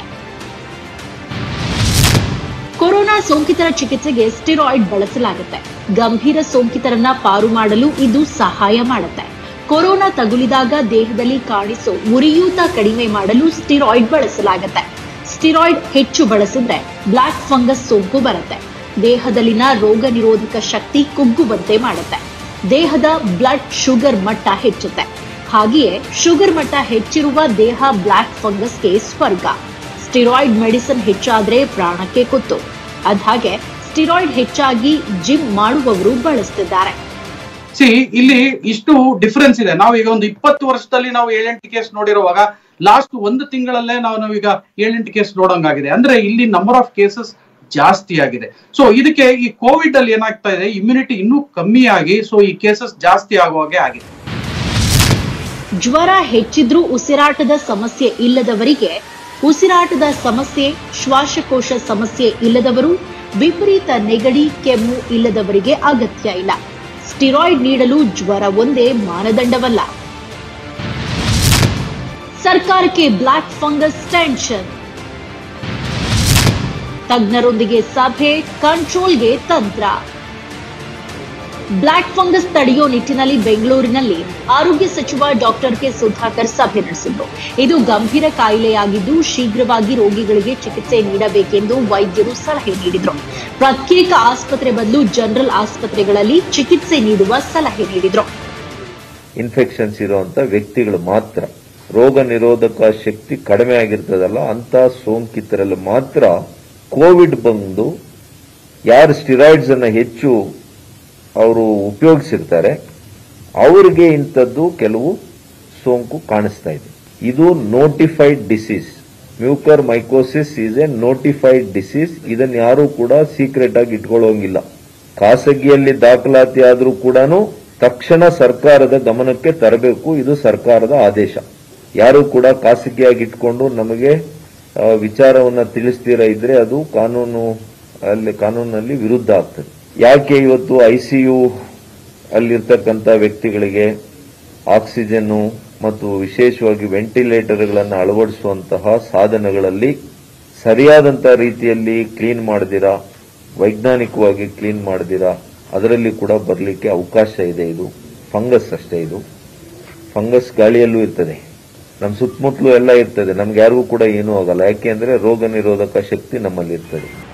ಕೊರೋನಾ ಸೋಂಕಿತರ ಚಿಕಿತ್ಸೆಗೆ ಸ್ಟಿರಾಯ್ಡ್ ಬಳಸಲಾಗುತ್ತೆ ಗಂಭೀರ ಸೋಂಕಿತರನ್ನ ಪಾರು ಮಾಡಲು ಇದು ಸಹಾಯ ಮಾಡುತ್ತೆ ಕೊರೋನಾ ತಗುಲಿದಾಗ ದೇಹದಲ್ಲಿ ಕಾಣಿಸೋ ಉರಿಯೂತ ಕಡಿಮೆ ಮಾಡಲು ಸ್ಟಿರಾಯ್ಡ್ ಬಳಸಲಾಗುತ್ತೆ ಸ್ಟಿರಾಯ್ಡ್ ಹೆಚ್ಚು ಬಳಸಿದ್ರೆ ಬ್ಲ್ಯಾಕ್ ಫಂಗಸ್ ಸೋಂಕು ಬರುತ್ತೆ ದೇಹದಲ್ಲಿನ ರೋಗ ನಿರೋಧಕ ಶಕ್ತಿ ಕುಗ್ಗುವಂತೆ ಮಾಡುತ್ತೆ ದೇಹದ ಬ್ಲಡ್ ಶುಗರ್ ಮಟ್ಟ ಹೆಚ್ಚುತ್ತೆ ಹಾಗೆಯೇ ಶುಗರ್ ಮಟ್ಟ ಹೆಚ್ಚಿರುವ ದೇಹ ಬ್ಲ್ಯಾಕ್ ಫಂಗಸ್ಗೆ ಸ್ವರ್ಗ ಸ್ಟಿರಾಯ್ಡ್ ಮೆಡಿಸಿನ್ ಹೆಚ್ಚಾದ್ರೆ ಪ್ರಾಣಕ್ಕೆ ಕುತ್ತು ಅದ್ಹಾಗೆ ಸ್ಟಿರಾಯ್ಡ್ ಹೆಚ್ಚಾಗಿ ಜಿಮ್ ಮಾಡುವವರು ಬಳಸ್ತಿದ್ದಾರೆ ಸಿ ಇಲ್ಲಿ ಇಷ್ಟು ಡಿಫರೆನ್ಸ್ ಇದೆ ನಾವು ಈಗ ಒಂದು ಇಪ್ಪತ್ತು ವರ್ಷದಲ್ಲಿ ನಾವು ಏಳೆಂಟು ಕೇಸ್ ನೋಡಿರುವಾಗ ಲಾಸ್ಟ್ ಒಂದು ತಿಂಗಳಲ್ಲೇ ನಾವು ನಾವೀಗ ಏಳೆಂಟು ಕೇಸ್ ನೋಡಂಗಾಗಿದೆ ಅಂದ್ರೆ ಇಲ್ಲಿ ನಂಬರ್ ಆಫ್ ಕೇಸಸ್ ಜಾಸ್ತಿ ಆಗಿದೆ ಸೊ ಇದಕ್ಕೆ ಈ ಕೋವಿಡ್ ಅಲ್ಲಿ ಏನಾಗ್ತಾ ಇದೆ ಇಮ್ಯುನಿಟಿ ಇನ್ನೂ ಕಮ್ಮಿ ಆಗಿ ಸೊ ಈ ಕೇಸಸ್ ಜಾಸ್ತಿ ಆಗುವಾಗೆ ಆಗಿದೆ ಜ್ವರ ಹೆಚ್ಚಿದ್ರೂ ಉಸಿರಾಟದ ಸಮಸ್ಯೆ ಇಲ್ಲದವರಿಗೆ ಉಸಿರಾಟದ ಸಮಸ್ಯೆ ಶ್ವಾಸಕೋಶ ಸಮಸ್ಯೆ ಇಲ್ಲದವರು ವಿಪರೀತ ನೆಗಡಿ ಕೆಮ್ಮು ಇಲ್ಲದವರಿಗೆ ಅಗತ್ಯ ಇಲ್ಲ ಸ್ಟಿರಾಯ್ಡ್ ನೀಡಲು ಜ್ವರ ಒಂದೇ ಮಾನದಂಡವಲ್ಲ ಸರ್ಕಾರಕ್ಕೆ ಬ್ಲ್ಯಾಕ್ ಫಂಗಸ್ ಟೆನ್ಷನ್ ತಜ್ಞರೊಂದಿಗೆ ಸಭೆ ಕಂಟ್ರೋಲ್ಗೆ ತಂತ್ರ ಬ್ಲ್ಯಾಕ್ ಫಂಗಸ್ ತಡೆಯೋ ನಿಟ್ಟಿನಲ್ಲಿ ಬೆಂಗಳೂರಿನಲ್ಲಿ ಆರೋಗ್ಯ ಸಚಿವ ಡಾಕ್ಟರ್ ಕೆ ಸುಧಾಕರ್ ಸಭೆ ನಡೆಸಿದ್ರು ಇದು ಗಂಭೀರ ಕಾಯಿಲೆಯಾಗಿದ್ದು ಶೀಘ್ರವಾಗಿ ರೋಗಿಗಳಿಗೆ ಚಿಕಿತ್ಸೆ ನೀಡಬೇಕೆಂದು ವೈದ್ಯರು ಸಲಹೆ ನೀಡಿದ್ರು ಪ್ರತ್ಯೇಕ ಆಸ್ಪತ್ರೆ ಬದಲು ಜನರಲ್ ಆಸ್ಪತ್ರೆಗಳಲ್ಲಿ ಚಿಕಿತ್ಸೆ ನೀಡುವ ಸಲಹೆ ನೀಡಿದ್ರು ಇನ್ಫೆಕ್ಷನ್ಸ್ ಇರುವಂತ ವ್ಯಕ್ತಿಗಳು ಮಾತ್ರ ರೋಗ ನಿರೋಧಕ ಶಕ್ತಿ ಕಡಿಮೆ ಆಗಿರ್ತದಲ್ಲ ಅಂತ ಸೋಂಕಿತರಲ್ಲಿ ಮಾತ್ರ ಕೋವಿಡ್ ಬಂದು ಯಾರು ಸ್ಟಿರಾಯ್ಡ್ಸ್ ಅನ್ನ ಹೆಚ್ಚು ಅವರು ಉಪಯೋಗಿಸಿರ್ತಾರೆ ಅವರಿಗೆ ಇಂಥದ್ದು ಕೆಲವು ಸೋಂಕು ಕಾಣಿಸ್ತಾ ಇದೆ ಇದು notified disease mucormycosis is a notified disease ಇದನ್ನ ಯಾರು ಕೂಡ ಸೀಕ್ರೆಟ್ ಆಗಿ ಇಟ್ಕೊಳ್ಳೋಂಗಿಲ್ಲ ಖಾಸಗಿಯಲ್ಲಿ ದಾಖಲಾತಿ ಆದರೂ ಕೂಡ ತಕ್ಷಣ ಸರ್ಕಾರದ ಗಮನಕ್ಕೆ ತರಬೇಕು ಇದು ಸರ್ಕಾರದ ಆದೇಶ ಯಾರು ಕೂಡ ಖಾಸಗಿಯಾಗಿ ಇಟ್ಕೊಂಡು ನಮಗೆ ಆ, ವಿಚಾರವನ್ನ ತಿಳಿಸ್ತೀರ ಇದ್ರೆ ಅದು ಕಾನೂನು ಅಲ್ಲಿ ಕಾನೂನಲ್ಲಿ ವಿರುದ್ಧ ಆಗ್ತದೆ ಯಾಕೆ ಇವತ್ತು ಐಸಿಯು ಅಲ್ಲಿರ್ತಕ್ಕಂಥ ವ್ಯಕ್ತಿಗಳಿಗೆ ಆಕ್ಸಿಜನ್ನು ಮತ್ತು ವಿಶೇಷವಾಗಿ ವೆಂಟಿಲೇಟರ್ಗಳನ್ನು ಅಳವಡಿಸುವಂತಹ ಸಾಧನಗಳಲ್ಲಿ ಸರಿಯಾದಂತಹ ರೀತಿಯಲ್ಲಿ ಕ್ಲೀನ್ ಮಾಡದಿರಾ ವೈಜ್ಞಾನಿಕವಾಗಿ ಕ್ಲೀನ್ ಮಾಡದಿರಾ ಅದರಲ್ಲಿ ಕೂಡ ಬರಲಿಕ್ಕೆ ಅವಕಾಶ ಇದೆ ಇದು ಫಂಗಸ್ ಅಷ್ಟೇ ಇದು ಫಂಗಸ್ ಗಾಳಿಯಲ್ಲೂ ಇರ್ತದೆ ನಮ್ಮ ಸುತ್ತಮುತ್ತಲೂ ಎಲ್ಲ ಇರ್ತದೆ ನಮ್ಗೆ ಯಾರಿಗೂ ಕೂಡ ಏನೂ ಆಗಲ್ಲ ಯಾಕೆ ಅಂದ್ರೆ ರೋಗ ನಿರೋಧಕ ಶಕ್ತಿ ನಮ್ಮಲ್ಲಿ ಇರ್ತದೆ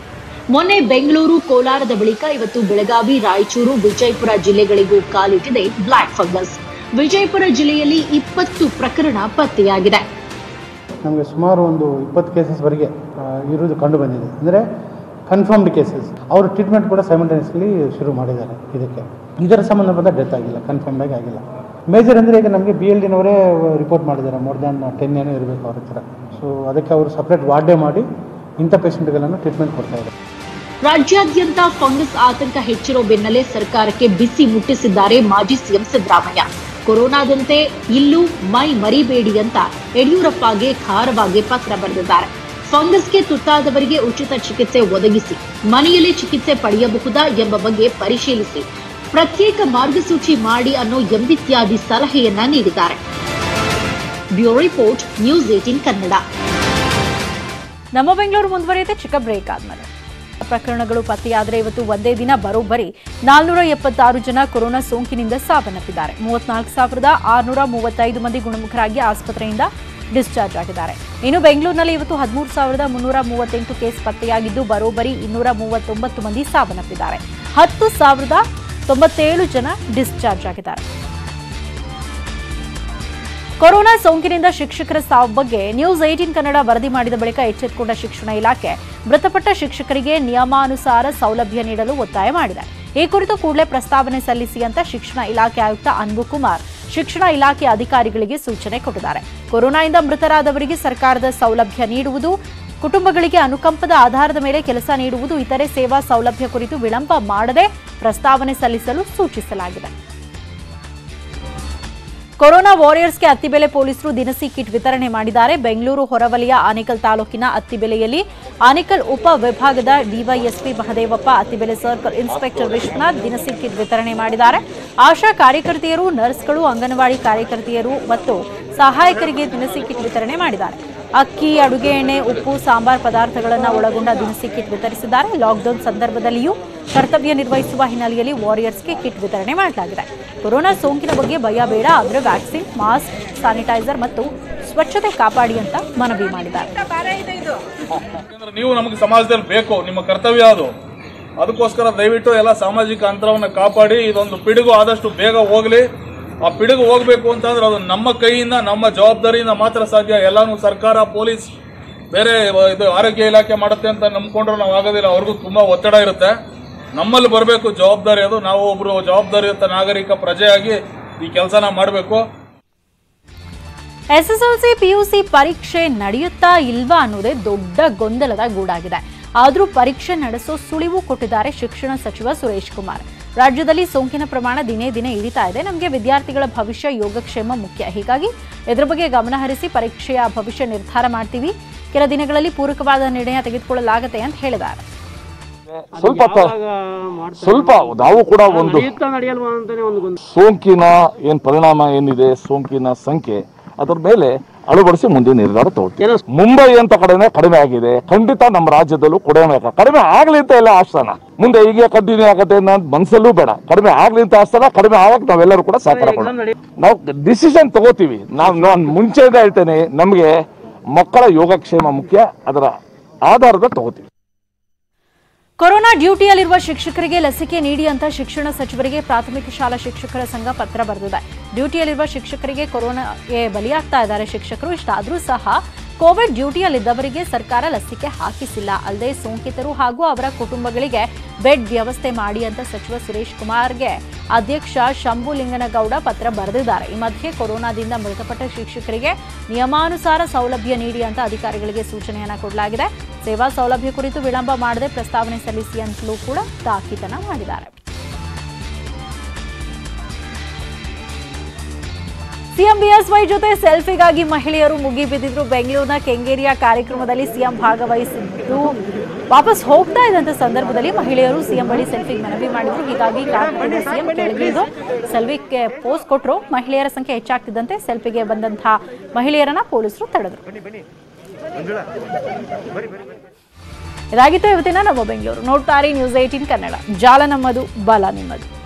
ಮೊನ್ನೆ ಬೆಂಗಳೂರು ಕೋಲಾರದ ಬಳಿಕ ಇವತ್ತು ಬೆಳಗಾವಿ ರಾಯಚೂರು ವಿಜಯಪುರ ಜಿಲ್ಲೆಗಳಿಗೂ ಕಾಲಿಟ್ಟಿದೆ ಬ್ಲಾಕ್ ಫಂಗಸ್ ವಿಜಯಪುರ ಜಿಲ್ಲೆಯಲ್ಲಿ ಇಪ್ಪತ್ತು ಪ್ರಕರಣ ಪತ್ತೆಯಾಗಿದೆ ನಮಗೆ ಸುಮಾರು ಒಂದು ಇಪ್ಪತ್ತು ಕೇಸಸ್ವರೆಗೆ ಇರೋದು ಕಂಡು ಬಂದಿದೆ ಅಂದರೆ ಕನ್ಫರ್ಮ್ಡ್ ಕೇಸಸ್ ಅವರು ಟ್ರೀಟ್ಮೆಂಟ್ ಕೂಡ ಸೈಮಲ್ಟೇನಿಯಸ್ಲಿ ಶುರು ಮಾಡಿದ್ದಾರೆ ಇದಕ್ಕೆ ಇದರ ಸಂಬಂಧಪಟ್ಟ ಡೆತ್ ಆಗಿಲ್ಲ ಕನ್ಫರ್ಮ್ ಆಗಿ ಆಗಿಲ್ಲ ಮೇಜರ್ ಅಂದರೆ ಈಗ ನಮಗೆ ಬಿ ಎಲ್ ಡಿನವರೇ ರಿಪೋರ್ಟ್ ಮಾಡಿದ್ದಾರೆ ಮೋರ್ ದ್ಯಾನ್ ಟೆನ್ ಏನೋ ಇರಬೇಕು ಅವ್ರ ಹತ್ರ ಸೊ ಅದಕ್ಕೆ ಅವರು ಸಪ್ರೇಟ್ ವಾರ್ಡೇ ಮಾಡಿ ಇಂಥ ಪೇಷಂಟ್ಗಳನ್ನು ಟ್ರೀಟ್ಮೆಂಟ್ ಕೊಡ್ತಾ ಇದ್ದಾರೆ ರಾಜ್ಯಾದ್ಯಂತ ಫಂಗಸ್ ಆತಂಕ ಹೆಚ್ಚಿರೋ ಬೆನ್ನಲ್ಲೇ ಸರ್ಕಾರಕ್ಕೆ ಬಿಸಿ ಮುಟ್ಟಿಸಿದ್ದಾರೆ ಮಾಜಿ ಸಿಎಂ ಸಿದ್ದರಾಮಯ್ಯ ಕೊರೋನಾದಂತೆ ಇಲ್ಲೂ ಮೈ ಮರಿಬೇಡಿ ಅಂತ ಯಡಿಯೂರಪ್ಪಗೆ ಖಾರವಾಗಿ ಪತ್ರ ಬರೆದಿದ್ದಾರೆ ಫಂಗಸ್ಗೆ ತುತ್ತಾದವರಿಗೆ ಉಚಿತ ಚಿಕಿತ್ಸೆ ಒದಗಿಸಿ ಮನೆಯಲ್ಲೇ ಚಿಕಿತ್ಸೆ ಪಡೆಯಬಹುದಾ ಎಂಬ ಬಗ್ಗೆ ಪರಿಶೀಲಿಸಿ ಪ್ರತ್ಯೇಕ ಮಾರ್ಗಸೂಚಿ ಮಾಡಿ ಅನ್ನೋ ಎಂಬಿತ್ಯಾದಿ ಸಲಹೆಯನ್ನ ನೀಡಿದ್ದಾರೆ bureau report News eighteen Kannada ನಮ್ಮ ಬೆಂಗಳೂರು ಮುಂದುವರಿಯುತ್ತೆ ಚಿಕ್ಕ ಬ್ರೇಕ್ ಆದ್ಮೇಲೆ ಪ್ರಕರಣಗಳು ಪತ್ತೆಯಾದರೆ ಇವತ್ತು ಒಂದೇ ದಿನ ಬರೋಬ್ಬರಿ ನಾಲ್ನೂರ ಎಪ್ಪತ್ತಾರು ಜನ ಕೊರೋನಾ ಸೋಂಕಿನಿಂದ ಸಾವನ್ನಪ್ಪಿದ್ದಾರೆ ಮೂವತ್ನಾಲ್ಕು ಸಾವಿರದ ಆರುನೂರ ಮೂವತ್ತೈದು ಮಂದಿ ಗುಣಮುಖರಾಗಿ ಆಸ್ಪತ್ರೆಯಿಂದ ಡಿಸ್ಚಾರ್ಜ್ ಆಗಿದ್ದಾರೆ ಇನ್ನು ಬೆಂಗಳೂರಿನಲ್ಲಿ ಇವತ್ತು ಹದಿಮೂರು ಸಾವಿರದ ಮುನ್ನೂರ ಮೂವತ್ತೆಂಟು ಕೇಸ್ ಪತ್ತೆಯಾಗಿದ್ದು ಬರೋಬ್ಬರಿ ಇನ್ನೂರ ಮೂವತ್ತೊಂಬತ್ತು ಮಂದಿ ಸಾವನ್ನಪ್ಪಿದ್ದಾರೆ ಹತ್ತು ಸಾವಿರದ ತೊಂಬತ್ತೇಳು ಜನ ಡಿಸ್ಚಾರ್ಜ್ ಆಗಿದ್ದಾರೆ ಕೊರೋನಾ ಸೋಂಕಿನಿಂದ ಶಿಕ್ಷಕರ ಸಾವು ಬಗ್ಗೆ ನ್ಯೂಸ್ ಏಟೀನ್ ಕನ್ನಡ ವರದಿ ಮಾಡಿದ ಬಳಿಕ ಎಚ್ಚೆತ್ತುಕೊಂಡ ಶಿಕ್ಷಣ ಇಲಾಖೆ ಮೃತಪಟ್ಟ ಶಿಕ್ಷಕರಿಗೆ ನಿಯಮಾನುಸಾರ ಸೌಲಭ್ಯ ನೀಡಲು ಒತ್ತಾಯ ಮಾಡಿದೆ ಈ ಕುರಿತು ಕೂಡಲೇ ಪ್ರಸ್ತಾವನೆ ಸಲ್ಲಿಸಿ ಅಂತ ಶಿಕ್ಷಣ ಇಲಾಖೆ ಆಯುಕ್ತ ಅನ್ಬು ಕುಮಾರ್ ಶಿಕ್ಷಣ ಇಲಾಖೆ ಅಧಿಕಾರಿಗಳಿಗೆ ಸೂಚನೆ ಕೊಟ್ಟಿದ್ದಾರೆ ಕೊರೋನಾದಿಂದ ಮೃತರಾದವರಿಗೆ ಸರ್ಕಾರದ ಸೌಲಭ್ಯ ನೀಡುವುದು ಕುಟುಂಬಗಳಿಗೆ ಅನುಕಂಪದ ಆಧಾರದ ಮೇಲೆ ಕೆಲಸ ನೀಡುವುದು ಇತರೆ ಸೇವಾ ಸೌಲಭ್ಯ ಕುರಿತು ವಿಳಂಬ ಮಾಡದೆ ಪ್ರಸ್ತಾವನೆ ಸಲ್ಲಿಸಲು ಸೂಚಿಸಲಾಗಿದೆ ಕೊರೋನಾ ವಾರಿಯರ್ಸ್ಗೆ ಅತ್ತಿಬೆಲೆ ಪೊಲೀಸರು ದಿನಸಿ ಕಿಟ್ ವಿತರಣೆ ಮಾಡಿದ್ದಾರೆ ಬೆಂಗಳೂರು ಹೊರವಲಯ ಆನೇಕಲ್ ತಾಲೂಕಿನ ಅತ್ತಿಬೆಲೆಯಲ್ಲಿ ಆನೇಕಲ್ ಉಪ ವಿಭಾಗದ DYSP Mahadevappa Attibele circle inspector Vishwanath ದಿನಸಿ ಕಿಟ್ ವಿತರಣೆ ಮಾಡಿದ್ದಾರೆ ಆಶಾ ಕಾರ್ಯಕರ್ತೆಯರು ನರ್ಸ್ಗಳು ಅಂಗನವಾಡಿ ಕಾರ್ಯಕರ್ತೆಯರು ಮತ್ತು ಸಹಾಯಕರಿಗೆ ದಿನಸಿ ಕಿಟ್ ವಿತರಣೆ ಮಾಡಿದ್ದಾರೆ ಅಕ್ಕಿ ಅಡುಗೆ ಎಣ್ಣೆ ಉಪ್ಪು ಸಾಂಬಾರ್ ಪದಾರ್ಥಗಳನ್ನು ಒಳಗೊಂಡ ದಿನಸಿ ಕಿಟ್ ವಿತರಿಸಿದ್ದಾರೆ ಲಾಕ್ಡೌನ್ ಸಂದರ್ಭದಲ್ಲಿಯೂ ಕರ್ತವ್ಯ ನಿರ್ವಹಿಸುವ ಹಿನ್ನೆಲೆಯಲ್ಲಿ ವಾರಿಯರ್ಸ್ಗೆ ಕಿಟ್ ವಿತರಣೆ ಮಾಡಲಾಗಿದೆ ಕೊರೋನಾ ಸೋಂಕಿನ ಬಗ್ಗೆ ಭಯ ಬೇಡ ಆದರೆ ವ್ಯಾಕ್ಸಿನ್ ಮಾಸ್ಕ್ ಸ್ಯಾನಿಟೈಸರ್ ಮತ್ತು ಸ್ವಚ್ಛತೆ ಕಾಪಾಡಿ ಅಂತ ಮನವಿ ಮಾಡಿದ್ದಾರೆ ಯಾಕಂದ್ರೆ ನೀವು ನಮಗೆ ಸಮಾಜದಲ್ಲಿ ಬೇಕು ನಿಮ್ಮ ಕರ್ತವ್ಯ ಅದು ಅದಕ್ಕೋಸ್ಕರ ದಯವಿಟ್ಟು ಎಲ್ಲ ಸಾಮಾಜಿಕ ಅಂತರವನ್ನು ಕಾಪಾಡಿ ಇದೊಂದು ಪಿಡುಗು ಆದಷ್ಟು ಬೇಗ ಹೋಗಲಿ ಆ ಪಿಡುಗು ಹೋಗಬೇಕು ಅಂತಂದ್ರೆ ಅದು ನಮ್ಮ ಕೈಯಿಂದ ನಮ್ಮ ಜವಾಬ್ದಾರಿಯಿಂದ ಮಾತ್ರ ಸಾಧ್ಯ ಎಲ್ಲಾನು ಸರ್ಕಾರ ಪೊಲೀಸ್ ಬೇರೆ ಇದು ಆರೋಗ್ಯ ಇಲಾಖೆ ಮಾಡುತ್ತೆ ಅಂತ ನಂಬ್ಕೊಂಡ್ರೆ ನಾವು ಆಗೋದಿಲ್ಲ ಅವ್ರಿಗೂ ತುಂಬಾ ಒತ್ತಡ ಇರುತ್ತೆ ನಮ್ಮಲ್ಲಿ ಬರಬೇಕು ಜವಾಬ್ದಾರಿ ಅದು ನಾವು ಒಬ್ರು ಜವಾಬ್ದಾರಿಯುತ ನಾಗರಿಕ ಪ್ರಜೆಯಾಗಿ ಈ ಕೆಲಸನ ಮಾಡಬೇಕು ಎಸ್ಎಸ್ಎಲ್ಸಿ ಪಿಯುಸಿ ಪರೀಕ್ಷೆ ನಡೆಯುತ್ತಾ ಇಲ್ವಾ ಅನ್ನೋದೇ ದೊಡ್ಡ ಗೊಂದಲದ ಗೂಡಾಗಿದೆ ಆದರೂ ಪರೀಕ್ಷೆ ನಡೆಸೋ ಸುಳಿವು ಕೊಟ್ಟಿದ್ದಾರೆ ಶಿಕ್ಷಣ ಸಚಿವ ಸುರೇಶ್ ಕುಮಾರ್ ರಾಜ್ಯದಲ್ಲಿ ಸೋಂಕಿನ ಪ್ರಮಾಣ ದಿನೇ ದಿನೇ ಇಳಿತಾ ಇದೆ ನಮಗೆ ವಿದ್ಯಾರ್ಥಿಗಳ ಭವಿಷ್ಯ ಯೋಗಕ್ಷೇಮ ಮುಖ್ಯ ಹೀಗಾಗಿ ಇದರ ಬಗ್ಗೆ ಗಮನ ಹರಿಸಿ ಪರೀಕ್ಷೆಯ ಭವಿಷ್ಯ ನಿರ್ಧಾರ ಮಾಡ್ತೀವಿ ಕೆಲ ದಿನಗಳಲ್ಲಿ ಪೂರಕವಾದ ನಿರ್ಣಯ ತೆಗೆದುಕೊಳ್ಳಲಾಗುತ್ತೆ ಅಂತ ಹೇಳಿದ್ದಾರೆ ಸ್ವಲ್ಪ ತ- ಸ್ವಲ್ಪ ನಾವು ಕೂಡ ಒಂದು ಸೋಂಕಿನ ಏನ್ ಪರಿಣಾಮ ಏನಿದೆ ಸೋಂಕಿನ ಸಂಖ್ಯೆ ಅದರ ಮೇಲೆ ಅಳವಡಿಸಿ ಮುಂದಿನ ನಿರ್ಧಾರ ತಗೊಳ್ತೀವಿ ಮುಂಬೈ ಅಂತ ಕಡೆನೆ ಕಡಿಮೆ ಆಗಿದೆ ಖಂಡಿತ ನಮ್ಮ ರಾಜ್ಯದಲ್ಲೂ ಕಡಿಮೆ ಆಗ- ಕಡಿಮೆ ಆಗ್ಲಿ ಅಂತ ಎಲ್ಲ ಆಸ್ಥಾನ ಮುಂದೆ ಹೀಗೆ ಕಂಟಿನ್ಯೂ ಆಗತ್ತೆ ಅನ್ನೋ ಮನಸ್ಸಲ್ಲೂ ಬೇಡ ಕಡಿಮೆ ಆಗ್ಲಿ ಅಂತ ಆಸ್ಥಾನ ಕಡಿಮೆ ಆಗಕ್ಕೆ ನಾವೆಲ್ಲರೂ ಕೂಡ ಸಹಕಾರ ಕೊಡೋಣ ನಾವು ಡಿಸಿಷನ್ ತಗೋತೀವಿ ನಾವು ನಾನು ಮುಂಚೆಯಿಂದ ಹೇಳ್ತೇನೆ ನಮಗೆ ಮಕ್ಕಳ ಯೋಗಕ್ಷೇಮ ಮುಖ್ಯ ಅದರ ಆಧಾರದ ತಗೋತೀವಿ ಕೊರೋನಾ ಡ್ಯೂಟಿಯಲ್ಲಿರುವ ಶಿಕ್ಷಕರಿಗೆ ಲಸಿಕೆ ನೀಡಿ ಅಂತ ಶಿಕ್ಷಣ ಸಚಿವರಿಗೆ ಪ್ರಾಥಮಿಕ ಶಾಲಾ ಶಿಕ್ಷಕರ ಸಂಘ ಪತ್ರ ಬರೆದಿದೆ ಡ್ಯೂಟಿಯಲ್ಲಿರುವ ಶಿಕ್ಷಕರಿಗೆ ಕೊರೋನಾಗೆ ಬಲಿಯಾಗ್ತಾ ಇದ್ದಾರೆ ಶಿಕ್ಷಕರು ಇಷ್ಟಾದರೂ ಸಹ ಕೋವಿಡ್ ಡ್ಯೂಟಿಯಲ್ಲಿದ್ದವರಿಗೆ ಸರ್ಕಾರ ಲಸಿಕೆ ಹಾಕಿಸಿಲ್ಲ ಅಲ್ಲದೆ ಸೋಂಕಿತರು ಹಾಗೂ ಅವರ ಕುಟುಂಬಗಳಿಗೆ ಬೆಡ್ ವ್ಯವಸ್ಥೆ ಮಾಡಿ ಅಂತ ಸಚಿವ ಸುರೇಶ್ ಕುಮಾರ್ಗೆ ಅಧ್ಯಕ್ಷ ಶಂಭುಲಿಂಗನಗೌಡ ಪತ್ರ ಬರೆದಿದ್ದಾರೆ ಈ ಮಧ್ಯೆ ಕೊರೋನಾದಿಂದ ಮೃತಪಟ್ಟ ಶಿಕ್ಷಕರಿಗೆ ನಿಯಮಾನುಸಾರ ಸೌಲಭ್ಯ ನೀಡಿ ಅಂತ ಅಧಿಕಾರಿಗಳಿಗೆ ಸೂಚನೆಯನ್ನ ಕೊಡಲಾಗಿದೆ ಸೇವಾ ಸೌಲಭ್ಯ ಕುರಿತು ವಿಳಂಬ ಮಾಡದೆ ಪ್ರಸ್ತಾವನೆ ಸಲ್ಲಿಸಿ ಅಂತಲೂ ಕೂಡ ತಾಕೀತನ ಮಾಡಿದ್ದಾರೆ ಸಿಎಂ ಬಿಎಸ್ವೈ ಜೊತೆ ಸೆಲ್ಫಿಗಾಗಿ ಮಹಿಳೆಯರು ಮುಗಿಬಿದ್ದಿದ್ರು ಬೆಂಗಳೂರಿನ ಕೆಂಗೇರಿಯ ಕಾರ್ಯಕ್ರಮದಲ್ಲಿ ಸಿಎಂ ಭಾಗವಹಿಸಿದ್ದು ವಾಪಸ್ ಹೋಗ್ತಾ ಇದ್ದಂತ ಸಂದರ್ಭದಲ್ಲಿ ಮಹಿಳೆಯರು ಸಿಎಂ ಬಳಿ ಸೆಲ್ಫಿಗೆ ಮನವಿ ಮಾಡಿದ್ರು ಹೀಗಾಗಿ ಕಾರ್ಯಕ್ರಮದ ಸಿಎಂ ಕೆಳಗಿಳಿದು ಸೆಲ್ಫಿಗೆ ಪೋಸ್ ಕೊಟ್ಟರು ಮಹಿಳೆಯರ ಸಂಖ್ಯೆ ಹೆಚ್ಚಾಗ್ತಿದ್ದಂತೆ ಸೆಲ್ಫಿಗೆ ಬಂದಂತಹ ಮಹಿಳೆಯರನ್ನ ಪೊಲೀಸರು ತಡೆದ್ರು ಇದಾಗಿತ್ತು ಇವತ್ತಿನ ನಮ್ಮ ಬೆಂಗಳೂರು ನೋಡ್ತಾರೆ ನ್ಯೂಸ್ ಏಟೀನ್ ಕನ್ನಡ ಜಾಲ ನಮ್ಮದು ಬಲ ನಿಮ್ಮದು